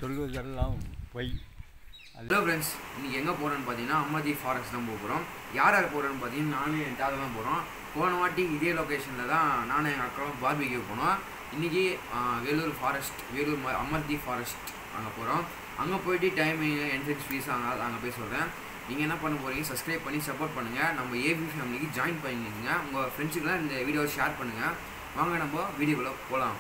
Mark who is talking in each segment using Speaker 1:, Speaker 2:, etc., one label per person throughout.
Speaker 1: சொல்வதெல்லாம் பொய்
Speaker 2: hello friends இன்னைக்கு எங்கே போகிறோன்னு பார்த்தீங்கன்னா அம்மாஜி ஃபாரஸ்ட் தான் போக போகிறோம் யார் யார் போகிறோன்னு பார்த்தீங்கன்னா நானும் என் தாத்தா தான் போகிறோம் போன வாட்டி இதே லொக்கேஷனில் தான் நானும் எங்கள் அக்காவும் பார்பிக்யூ போனோம் இன்றைக்கி வேலூர் ஃபாரஸ்ட் வேலூர் ம- அமர்தி ஃபாரஸ்ட் அங்கே போகிறோம் அங்கே போயிட்டு டைமிங் என்ட்ரன்ஸ் ஃபீஸ் அங்கே அங்கே போய் சொல்கிறேன் நீங்கள் என்ன பண்ண போகிறீங்க சப்ஸ்கிரைப் பண்ணி சப்போர்ட் பண்ணுங்கள் நம்ம ஏபி ஃபேமிலிக்கு ஜாயின் பண்ணிக்கோங்க உங்கள் ஃப்ரெண்ட்ஸுக்கெலாம் இந்த வீடியோவை ஷேர் பண்ணுங்கள் வாங்க நம்ம வீடியோக்குள்ளே போகலாம்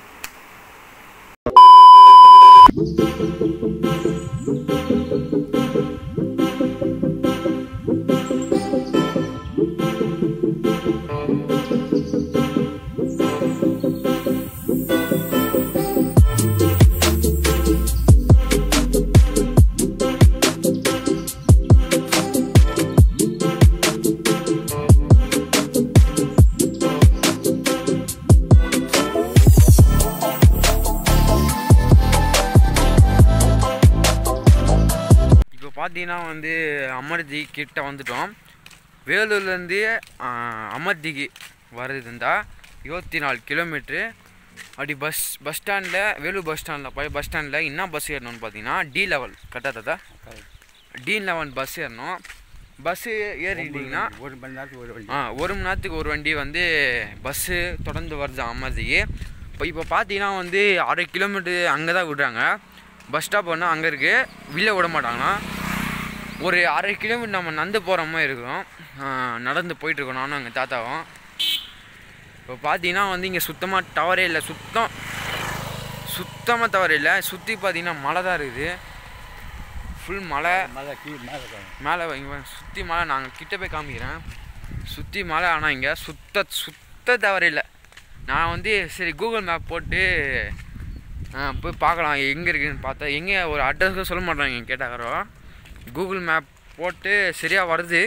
Speaker 2: இப்போ பார்த்தீங்கன்னா வந்து அமர்தி கிட்ட வந்துட்டோம் வேலூர்லேருந்து அமர்திக்கு வர்றது இருந்தால் இருபத்தி நாலு கிலோமீட்ரு அப்படி பஸ் பஸ் ஸ்டாண்டில் வேலூர் பஸ் ஸ்டாண்டில் போய் பஸ் ஸ்டாண்டில் என்ன பஸ் ஏறணும்னு பார்த்தீங்கன்னா டி லெவல் கரெக்டாக தாத்தா டி லெவன் பஸ் ஏறணும் பஸ்ஸு ஏறிட்டிங்கன்னா
Speaker 1: ஒரு மணி நேரத்துக்கு ஒரு வண்டி
Speaker 2: ஆ ஒரு மணி நேரத்துக்கு ஒரு வண்டி வந்து பஸ்ஸு தொடர்ந்து வருது அமர்திக்கு இப்போ இப்போ பார்த்தீங்கன்னா வந்து அரை கிலோமீட்டர் அங்கே தான் விடுறாங்க பஸ் ஸ்டாப் ஒன்று அங்கே இருக்குது வெளில விட மாட்டாங்கன்னா ஒரு அரை கிலோமீட்டர் நம்ம நடந்து போகிற மாதிரி இருக்கும் ஆ, நடந்து போயிட்டுருக்கோம் நானும் எங்கள் தாத்தாவும் இப்போ பார்த்தீங்கன்னா வந்து இங்கே சுத்தமாக டவரே இல்லை சுத்தம் சுத்தமாக டவர் இல்லை சுற்றி பார்த்தீங்கன்னா மழை தான் இருக்குது ஃபுல் மழை
Speaker 1: மழை கீழே மேலே இருக்காங்க.
Speaker 2: மேலே இங்கே சுற்றி மலை நாங்கள் கிட்ட போய் காமிக்கிறேன் சுற்றி மலை ஆனால் இங்கே சுத்த சுத்த தவறு இல்லை நான் வந்து சரி கூகுள் மேப் போட்டு ஆ, போய் பார்க்கலாம் எங்கே இருக்குன்னு பார்த்தா எங்கே ஒரு அட்ரஸ் சொல்ல மாட்டாங்க கேட்டாக்கறோ கூகுள் மேப் போட்டு சரியாக வருது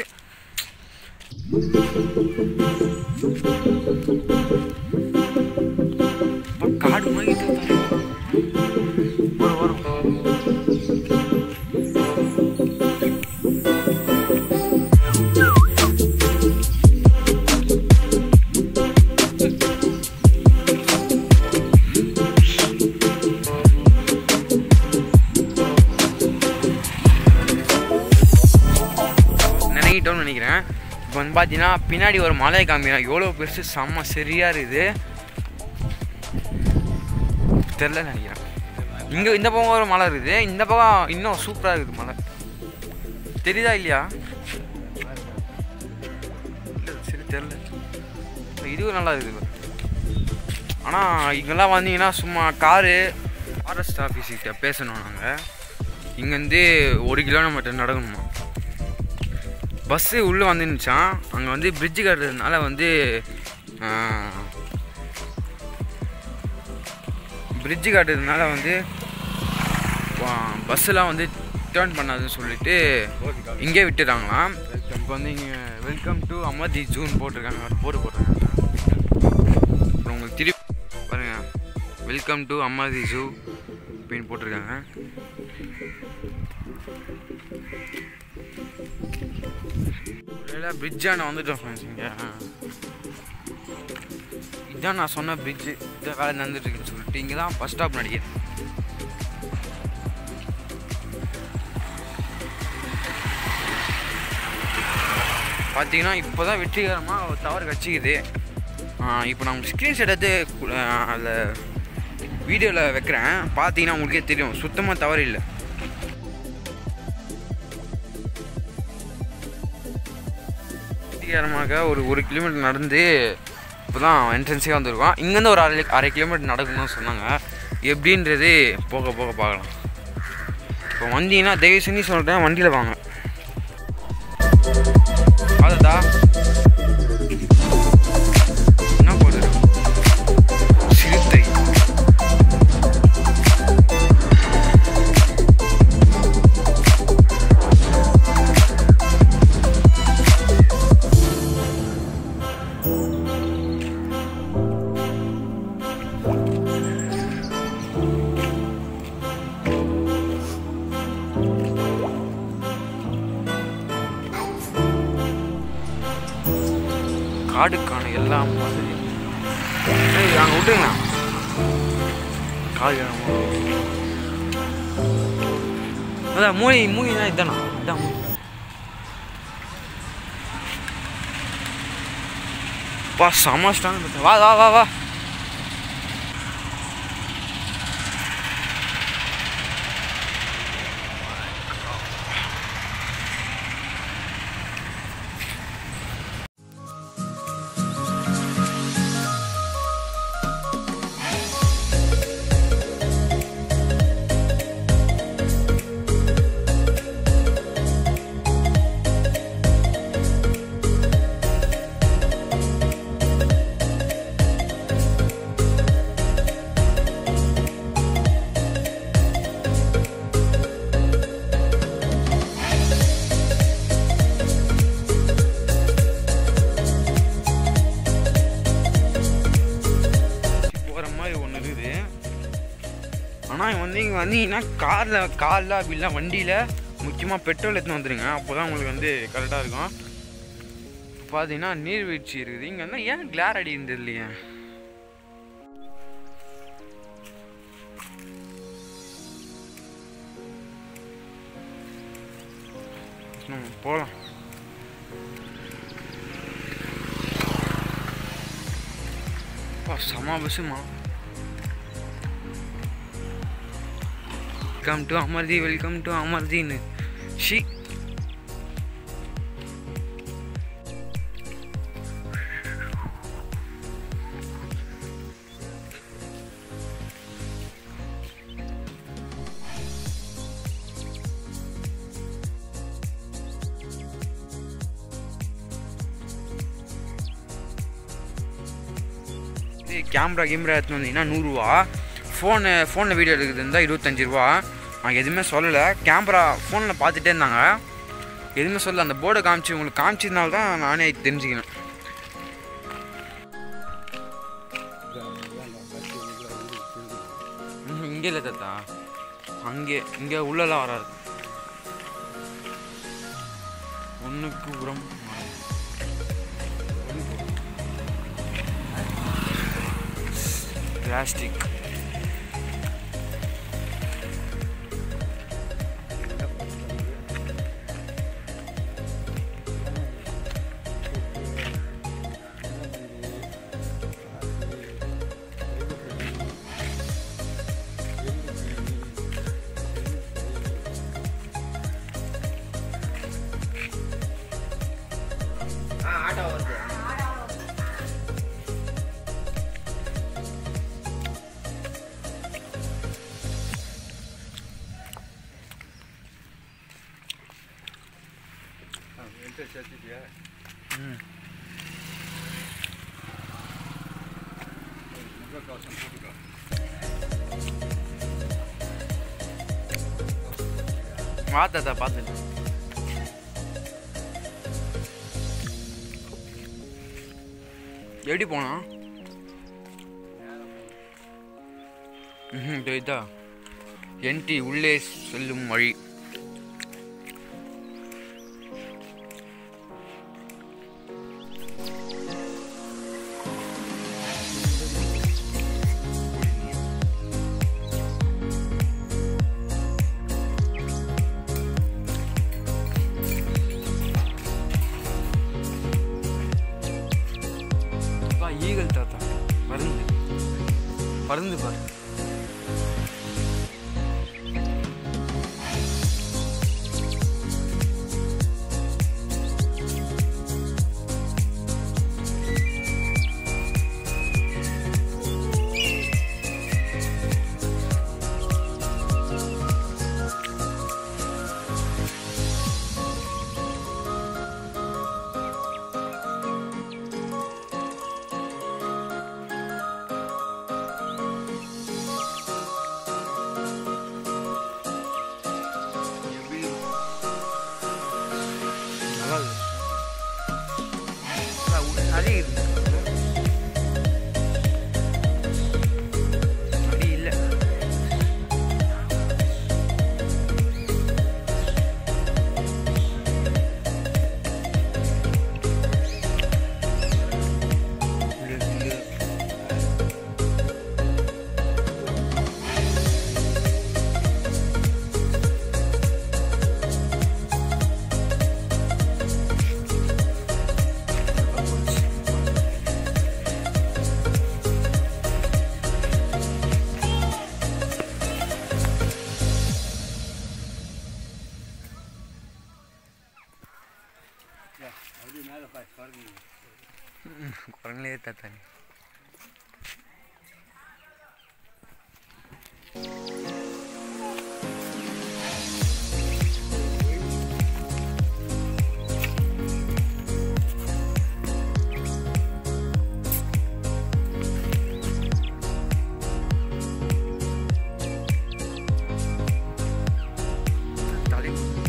Speaker 2: இப்போ காடு மாதிரி இருக்குது. வரும் வரும் நினைக்கிட்டோம்னு நினைக்கிறேன் இப்போ வந்து பார்த்தீங்கன்னா பின்னாடி ஒரு மலை காமிக்கிறேன் எவ்வளோ பெருசு செம்ம சரியாக இருக்குது தெரில நினைக்கிறேன் இங்கே இந்த பக்கம் ஒரு மலை இருக்குது இந்த பக்கம் இன்னும் சூப்பராக இருக்குது மலை தெரியுதா இல்லையா இல்ல, சரி தெரில இதுவும் நல்லா இருக்குது ஆனால் இங்கெல்லாம் வந்தீங்கன்னா சும்மா காரு ஃபாரஸ்ட் ஆஃபீஸ்கிட்ட பேசணும் நாங்கள் இங்கேருந்து ஒரு கிலோமீட்டர் நடக்கணுமா பஸ்ஸு உள்ளே வந்துருந்துச்சான் அங்கே வந்து பிரிட்ஜு கட்டுறதுனால வந்து பிரிட்ஜு காட்டுறதுனால வந்து பஸ்ஸெலாம் வந்து டேர்ன் பண்ணாதுன்னு சொல்லிட்டு இங்கே விட்டுட்டாங்களாம் இப்போ வந்து இங்கே வெல்கம் டு அமர்தி ஜூன் போட்டிருக்காங்க ஒரு போர்டு போட்டிருக்காங்க அப்புறம் உங்களுக்கு திருப்பி பாருங்க வெல்கம் டு அமர்தி ஜூ அப்படின்னு போட்டிருக்காங்க ஒருவேளை பிரிட்ஜான வந்துட்டோம் ஃப்ரெண்ட்ஸ் இங்கே இதான் நான் சொன்ன பிரிட்ஜு இதான் வேலை நடந்துட்டு இருக்குன்னு சொல்லிட்டு இங்கே தான் பஸ் ஸ்டாப் நடிக்கிறேன் பார்த்தீங்கன்னா இப்போ தான் வெற்றிகரமாக ஒரு தவறு கட்சிக்குது இப்போ நான் ஸ்க்ரீன்ஷாட் எடுத்து அதில் வீடியோவில் வைக்கிறேன் பார்த்தீங்கன்னா உங்களுக்கே தெரியும் சுத்தமாக தவறு இல்லை வெற்றிகரமாக ஒரு ஒரு கிலோமீட்டர் நடந்து இப்போ தான் என்ட்ரன்ஸே வந்திருக்கோம் இங்கேருந்து ஒரு அரை அரை கிலோமீட்டர் நடக்கணும்னு சொன்னாங்க எப்படின்றது போக போக பார்க்கலாம் இப்போ வந்தீங்கன்னா தயவு செஞ்சு சொல்கிறேன் வண்டியில் வாங்க அதுதா என்ன போகுது சிறுத்தை காடுக்கான எல்லா வசதியும் ஏய் அங்கே விட்டுருங்க காடு அதான் மூணி மூணினா இதானா இதான் மூணி பா செம ஸ்ட்ராங் வா வா வா வா போகிற மாதிரி ஒன்று இருக்குது ஆனால் இவன் வந்து இங்கே வந்தீங்கன்னா காரில் காரில் அப்படிலாம் வண்டியில் முக்கியமாக பெட்ரோல் எடுத்துன்னு வந்துடுங்க அப்போ தான் உங்களுக்கு வந்து கரெக்டாக இருக்கும் பார்த்தீங்கன்னா நீர்வீழ்ச்சி இருக்குது இங்கே வந்து ஏன் கிளார் அடி இருந்தது இல்லையா போகலாம் அப்பா செம பஸ்ஸுமா welcome to Amarthi welcome to அமர்தின்னு ஷி இது கேமரா கேமரா எடுத்துன்னு வந்தீங்கன்னா நூறுரூவா ஃபோனு ஃபோனில் வீடியோ எடுக்கிறது இருந்தால் இருபத்தஞ்சி ரூபா நான் எதுவுமே சொல்லலை கேமரா ஃபோனில் பார்த்துட்டே இருந்தாங்க எதுவுமே சொல்லல அந்த போர்டை காமிச்சு உங்களுக்கு காமிச்சதுனால தான் நானே தெரிஞ்சுக்கினேன் ம்ஹும், இங்கே இல்லை தாத்தா அங்கே இங்கே உள்ளலாம் வராது ஒன்றுக்கு உரம் பிளாஸ்டிக்
Speaker 1: என்கிட்ட சேர்த்துட்டியா
Speaker 2: ம்
Speaker 1: முகக்கவசம் போட்டுக்கோ
Speaker 2: வா தாத்தா பார்த்துட்டு எப்படி போனா ம் இதோ இதா என்டி உள்ளே செல்லும் வழி அப்பா ஈகல் தாத்தா பருந்து பருந்து பாரு குரங்களே தாத்தாங்க தலை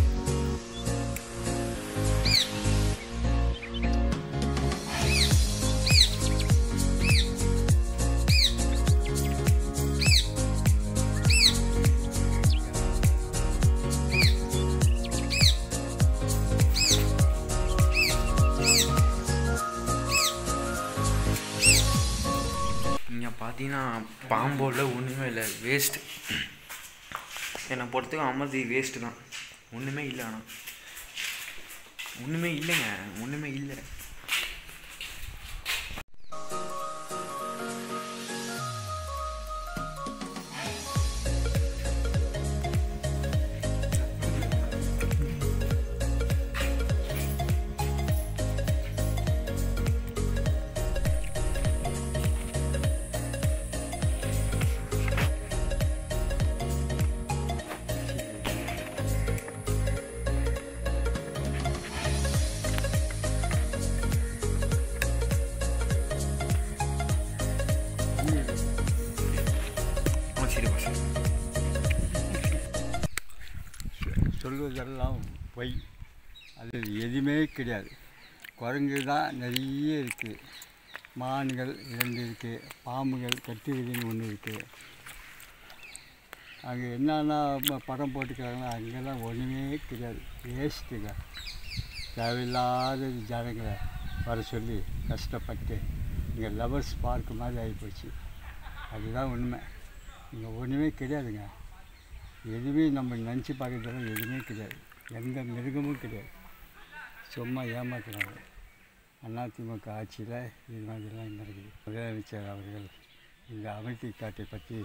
Speaker 2: இங்கே பார்த்தீங்கன்னா பாம்போல ஒன்றுமே இல்லை வேஸ்ட் என்னை பொறுத்துக்கு அமர்தி வேஸ்ட்டு தான் ஒன்றுமே இல்லை ஆனால் ஒன்றுமே இல்லைங்க ஒன்றுமே இல்லை ஆ சரி பாஸ்
Speaker 1: சொல்வதெல்லாம் பொய் அது எதுவுமே கிடையாது குரங்கு தான் நிறைய இருக்குது மான்கள் இரண்டு இருக்குது பாம்புகள் கட்டுவிதின்னு ஒன்று இருக்குது அங்கே என்னென்ன ப- படம் போட்டுக்கிறாங்களோ அங்கெல்லாம் ஒன்றுமே கிடையாது வேஸ்ட்டுங்க தேவையில்லாத ஜனங்களை வர சொல்லி கஷ்டப்பட்டு இங்கே லவர்ஸ் பார்க் மாதிரி ஆகிப்போச்சு அதுதான் உண்மை இங்கே ஒன்றுமே கிடையாதுங்க எதுவுமே நம்ம நினச்சி பார்க்கறதுல எதுவுமே கிடையாது எந்த மிருகமும் கிடையாது சும்மா ஏமாத்துறாங்க அதிமுக ஆட்சியில் இது மாதிரிலாம் நடக்குது முதலமைச்சர் அவர்கள் இந்த அமைதி காட்டை பற்றி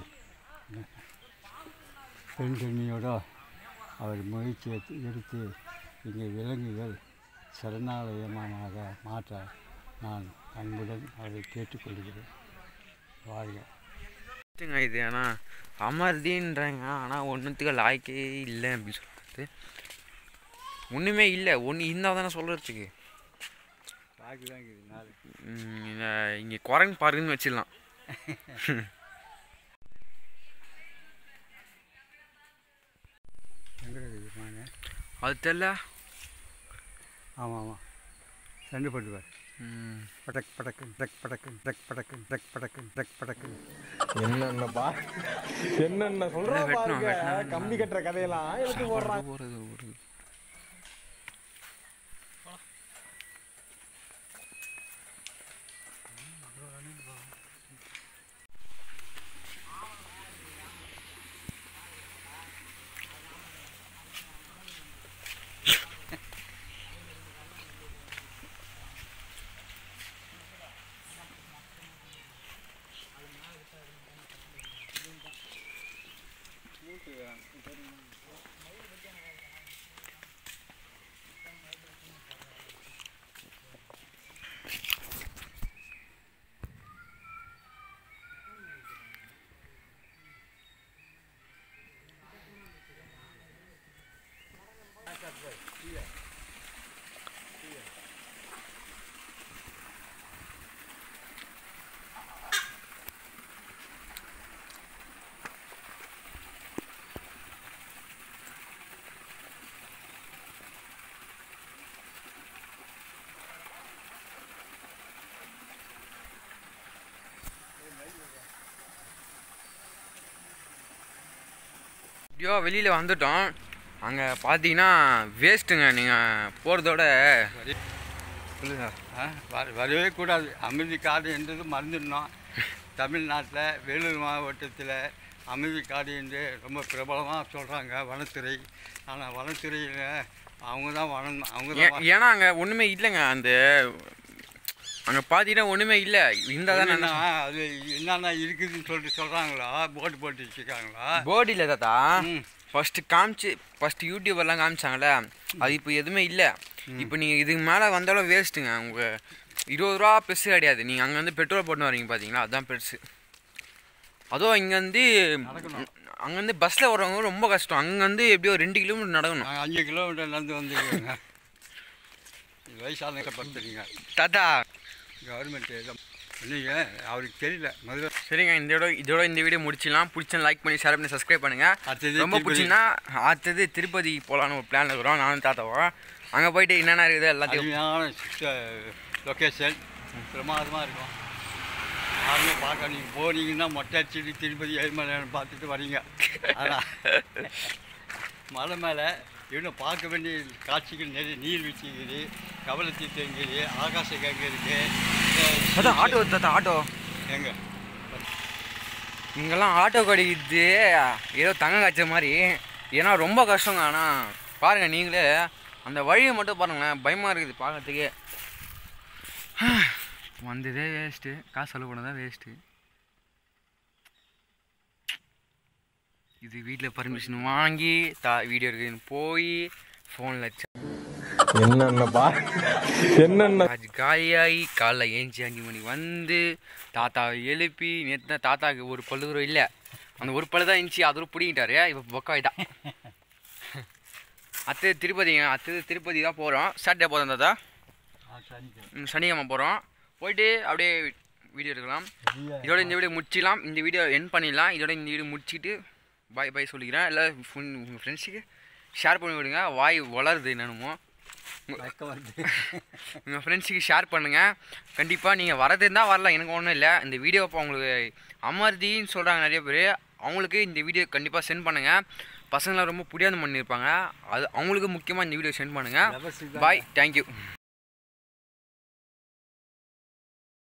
Speaker 1: பெருந்தன்மையோட அவர் முயற்சி எடுத்து- எடுத்து இங்கே விலங்குகள் சரணாலயமாக மாற்ற நான் அன்புடன் அவரை கேட்டுக்கொள்கிறேன் வாழ்க
Speaker 2: வேஸ்ட்டுங்க இது ஆனால் அமர்தின்றாங்க ஆனால் ஒன்றுத்துக்கு லாய்க்கே இல்லை அப்படின்னு சொல்கிறது ஒன்றுமே இல்லை ஒன்று இருந்தால் தானே சொல்கிறதுக்கு
Speaker 1: பாக்கு தான் இருக்குது நாலு
Speaker 2: இங்கே குரங்கு பாருன்னு வச்சிடலாம்
Speaker 1: எங்கே இருக்குது மானு
Speaker 2: அது தெரில
Speaker 1: ஆமாம் ஆமாம் சண்டை போட்டுவார் படக் படக்கு டக் படக்கு டக் படக்கு டக் படக்கு டக் படக்கு
Speaker 3: என்னென்னப்பா என்னென்ன சொல்றா
Speaker 2: வெட்டணும்,
Speaker 3: பாருங்க
Speaker 2: வெட்டணும்.
Speaker 3: கம்பி கட்டுற கதையெல்லாம் எடுத்து போடுறான்
Speaker 2: போகிறது ஒரு எப்படியோ வெளியில் வந்துட்டோம் அங்கே பார்த்தீங்கன்னா வேஸ்ட்டுங்க நீங்கள் போகிறதோட
Speaker 1: சொல்லுங்க ஆ வர- வரவே கூடாது அமைதி காடு என்றது மறந்துடணும் தமிழ்நாட்டில் வேலூர் மாவட்டத்தில் அமைதி காடு என்று ரொம்ப பிரபலமாக சொல்கிறாங்க வனத்துறை ஆனால் வனத்துறையில் அவங்க தான் வனம் அவங்க
Speaker 2: ஏ-
Speaker 1: தான்
Speaker 2: ஏன்னா அங்கே ஒன்றுமே இல்லைங்க அந்த அங்கே பார்த்தீங்கன்னா ஒன்றுமே இல்லை இருந்தால் தான்
Speaker 1: என்னன்னா, அது என்னென்ன இருக்குதுன்னு சொல்லிட்டு சொல்கிறாங்களா போர்டு போட்டு வச்சுருக்காங்களா
Speaker 2: போர்டு இல்லை தாத்தா
Speaker 1: ம்.
Speaker 2: ஃபஸ்ட்டு காமிச்சு ஃபஸ்ட்டு யூடியூபர்லாம் காமிச்சாங்களே அது இப்போ எதுவுமே இல்லை இப்போ நீங்கள் இதுக்கு மேலே வந்தாலும் வேஸ்ட்டுங்க உங்கள் இருபது ரூபா பெருசு கிடையாது நீங்கள் அங்கேருந்து பெட்ரோல் போட்டு வரீங்க பார்த்தீங்களா அதுதான் பெருசு அதுவும் இங்கேருந்து
Speaker 1: நடக்கணும்.
Speaker 2: அங்கேருந்து பஸ்ஸில் வரவங்க ரொம்ப கஷ்டம் அங்கேருந்து எப்படியோ ரெண்டு கிலோமீட்டர் நடக்கணும்
Speaker 1: நாங்கள் அஞ்சு கிலோமீட்டர் நடந்து வந்துருக்கோங்க வயசான படுத்துறீங்க
Speaker 2: தாத்தா
Speaker 1: கவர்மெண்ட் இல்லைங்க அவருக்கு தெரியல முதல்ல
Speaker 2: சரிங்க இந்த இதோட இதோட இந்த வீடியோ முடிச்சிடலாம் பிடிச்சா லைக் பண்ணி ஷேர் பண்ணி சப்ஸ்கிரைப் பண்ணுங்க
Speaker 1: அடுத்தது
Speaker 2: ரொம்ப
Speaker 1: திருப்பதி.
Speaker 2: பிடிச்சிங்கன்னா அடுத்தது திருப்பதி போகலான்னு ஒரு பிளான் இருக்கிறோம் நானும் தாத்தாவும் அங்கே போயிட்டு என்னென்ன இருக்குது எல்லாத்தையும்
Speaker 1: அருமையான லொக்கேஷன் பிரமாதமாக இருக்கும் யாருமே பார்க்க நீங்கள் போனீங்கன்னா மொட்டை அடிச்சுட்டு திருப்பதி ஏழுமலையான் பார்த்துட்டு வரீங்க ஆனால் மலை மேலே இன்னும் பார்க்க வேண்டிய காட்சிகள் நிறைய நீர்வீழ்ச்சி இருக்குது கவலை தீர்த்தம் இருக்குது ஆகாச கங்கை
Speaker 2: தாத்தா ஆட்டோ
Speaker 1: இருக்குது
Speaker 2: தாத்தா ஆட்டோ
Speaker 1: எங்க
Speaker 2: இங்கெல்லாம் ஆட்டோ கிடைக்குது ஏதோ தங்க காய்ச்ச மாதிரி ஏன்னா ரொம்ப கஷ்டங்க ஆனால் பாருங்கள் நீங்களே அந்த வழியை மட்டும் பாருங்களேன் பயமாக இருக்குது பார்க்கறதுக்கே வந்ததே வேஸ்ட்டு காசு செலவு பண்ணதான் வேஸ்ட்டு இது வீட்டில் பர்மிஷன் வாங்கி தா வீடியோ இருக்குன்னு போய் ஃபோனில்
Speaker 3: என்னென்ன பா என்னென்ன
Speaker 2: சார்ஜ் காலியாகி காலைல ஏஞ்சி அஞ்சு மணி வந்து தாத்தாவை எழுப்பி நேற்று தான் தாத்தாவுக்கு ஒரு பல்லு கூட இல்லை அந்த ஒரு பல்லு தான் இருந்துச்சு அதோட பிடிங்கிட்டாரு இப்போ பொக்காயிட்டான் அடுத்தது திருப்பதிங்க அடுத்தது திருப்பதி தான் போகிறோம் சாட்டர்டே போதும் தாத்தா ம், சனிக்கிழமை போகிறோம் போயிட்டு அப்படியே வீடியோ எடுக்கலாம் இதோட இந்த வீடியோ முடிச்சிடலாம் இந்த வீடியோ என் பண்ணிடலாம் இதோட இந்த வீடியோ முடிச்சிட்டு பாய் பாய் சொல்லிக்கிறேன் இல்லை உங்கள் ஃப்ரெண்ட்ஸுக்கு ஷேர் பண்ணி விடுங்க வாய் வளருது என்னென்னமோ
Speaker 1: வெக்க வருது
Speaker 2: உங்கள் ஃப்ரெண்ட்ஸுக்கு ஷேர் பண்ணுங்கள் கண்டிப்பாக நீங்கள் வரது இருந்தால் வரலாம் எனக்கு ஒன்றும் இல்லை இந்த வீடியோ இப்போ உங்களுக்கு அமர்தின்னு சொல்கிறாங்க நிறைய பேர் அவங்களுக்கு இந்த வீடியோ கண்டிப்பாக சென்ட் பண்ணுங்கள் பசங்களாம் ரொம்ப புரியாத பண்ணியிருப்பாங்க அது அவங்களுக்கு முக்கியமாக இந்த வீடியோ சென்ட் பண்ணுங்கள்
Speaker 1: Lovers க்கு
Speaker 2: பாய் தேங்க்யூ